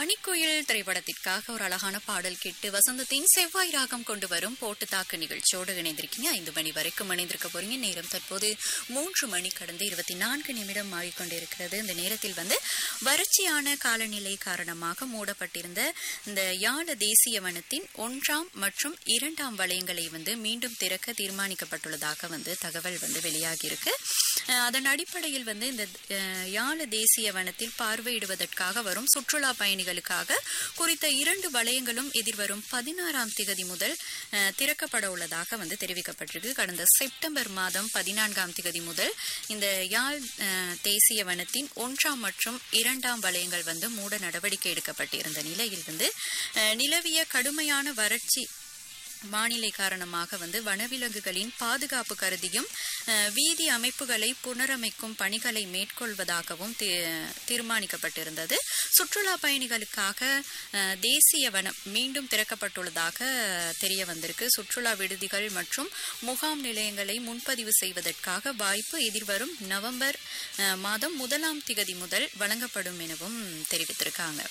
பனிக்குயில் திரைப்படத்திற்காக ஒரு அழகான பாடல் கேட்டு வசந்தத்தின் செவ்வாய் ராகம் கொண்டு வரும் போட்டு தாக்கு நிகழ்ச்சியோடு இணைந்திருக்கீங்க ஐந்து மணி வரைக்கும் இணைந்திருக்க போறீங்க நேரம் தற்போது மூன்று மணி கடந்து இருபத்தி நான்கு நிமிடம் மாறிக்கொண்டிருக்கிறது இந்த நேரத்தில் வந்து வறட்சியான காலநிலை காரணமாக மூடப்பட்டிருந்த இந்த யாழ தேசிய வனத்தின் ஒன்றாம் மற்றும் இரண்டாம் வளையங்களை வந்து மீண்டும் திறக்க தீர்மானிக்கப்பட்டுள்ளதாக வந்து தகவல் வந்து வெளியாகியிருக்கு அஹ் அதன் அடிப்படையில் வந்து இந்த அஹ், யாழ தேசிய வனத்தில் பார்வையிடுவதற்காக வரும் சுற்றுலா பயணிகளுக்காக குறித்த இரண்டு வளையங்களும் எதிர்வரும் பதினாறாம் திகதி முதல் அஹ், திறக்கப்பட உள்ளதாக வந்து தெரிவிக்கப்பட்டிருக்கு கடந்த செப்டம்பர் மாதம் பதினான்காம் திகதி முதல் இந்த யாழ் அஹ், தேசிய வனத்தின் ஒன்றாம் மற்றும் இரண்டாம் வளையங்கள் வந்து மூட நடவடிக்கை எடுக்கப்பட்டிருந்த நிலையில் வந்து அஹ், நிலவிய கடுமையான வறட்சி வானிலை காரணமாக வந்து வனவிலங்குகளின் பாதுகாப்பு கருதியும் அஹ், வீதி அமைப்புகளை புனரமைக்கும் பணிகளை மேற்கொள்வதாகவும் தீ- தீர்மானிக்கப்பட்டிருந்தது சுற்றுலா பயணிகளுக்காக அஹ், தேசிய வனம் மீண்டும் திறக்கப்பட்டுள்ளதாக தெரிய வந்திருக்கு சுற்றுலா விடுதிகள் மற்றும் முகாம் நிலையங்களை முன்பதிவு செய்வதற்காக வாய்ப்பு எதிர்வரும் நவம்பர் அஹ், மாதம் முதலாம் திகதி முதல் வழங்கப்படும் எனவும் தெரிவித்திருக்காங்க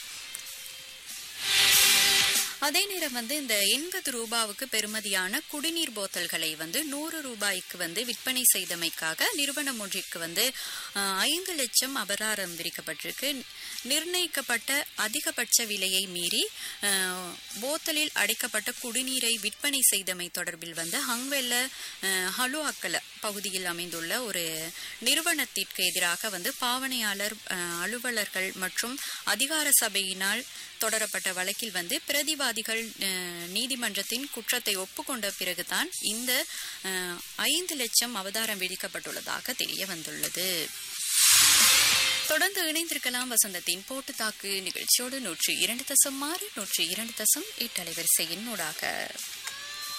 அதே நேரம் வந்து இந்த எண்பது ரூபாவுக்கு பெறுமதியான குடிநீர் போத்தல்களை வந்து நூறு ரூபாய்க்கு வந்து விற்பனை செய்தமைக்காக நிறுவனம் ஒன்றிற்கு வந்து ஆஹ், ஐந்து லட்சம் அபராதம் விதிக்கப்பட்டிருக்கு நிர்ணயிக்கப்பட்ட அதிகபட்ச விலையை மீறி ஆஹ், போத்தலில் அடைக்கப்பட்ட குடிநீரை விற்பனை செய்தமை தொடர்பில் வந்து ஹங்வெல்ல ஆஹ், ஹலுஅக்கல பகுதியில் அமைந்துள்ள ஒரு நிறுவனத்திற்கு எதிராக வந்து பாவனையாளர் ஆஹ், அலுவலர்கள் மற்றும் அதிகார சபையினால் தொடரப்பட்ட வழக்கில் வந்து பிரதிவாதிகள் அஹ், நீதிமன்றத்தின் குற்றத்தை ஒப்புக்கொண்ட பிறகுதான் இந்த அஹ், ஐந்து லட்சம் அவதாரம் விதிக்கப்பட்டுள்ளதாக தெரிய வந்துள்ளது தொடர்ந்து இணைந்திருக்கலாம் வசந்தத்தின் போட்டு தாக்கு நிகழ்ச்சியோடு நூற்றி இரண்டு தசம் ஆறு நூற்றி இரண்டு தசம் எட்டு அலைவரிசையின் ஊடாக